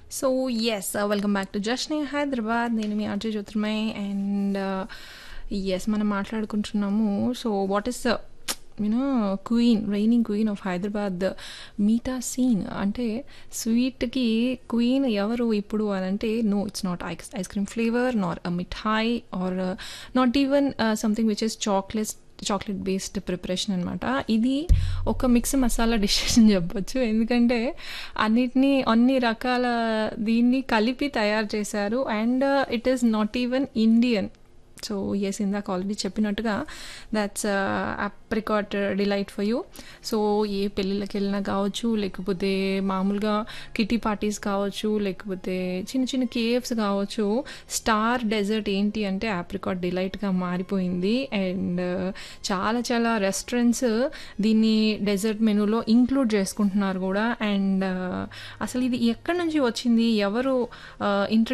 so yes welcome back to Jashn Hyderabad నేను మీ RJ Jyotirmay and yes మనం మాట్లాడుకుంటున్నాము so what is you know queen reigning queen of Hyderabad meetha scene అంటే స్వీట్కి క్వీన్ ఎవరు ఇప్పుడు అని అంటే no it's not ice ice cream flavour nor a mithai or not even something which is chocolate chocolate based preparation అనమాట ఇది ఒక మిక్స్ మసాలా డిషెస్ అని చెప్పొచ్చు ఎందుకంటే అన్నిటినీ అన్ని రకాల దీన్ని కలిపి తయారు చేశారు and it is not even Indian so yes ఇందాక ఆల్రెడీ చెప్పినట్టుగా that's apricot delight for you so ఏ పెళ్ళిళ్ళకి వెళ్ళినా కావచ్చు లేకపోతే మామూలుగా కిటీ పార్టీస్ కావచ్చు లేకపోతే చిన్న చిన్న కేవ్స్ కావచ్చు స్టార్ డెజర్ట్ ఏంటి అంటే ఆప్రికాట్ డిలైట్గా మారిపోయింది అండ్ చాలా చాలా రెస్టారెంట్స్ దీన్ని డెజర్ట్ మెనూలో ఇంక్లూడ్ చేసుకుంటున్నారు కూడా అండ్ అసలు ఇది ఎక్కడి నుంచి వచ్చింది ఎవరు ఇంట్రడ్యూస్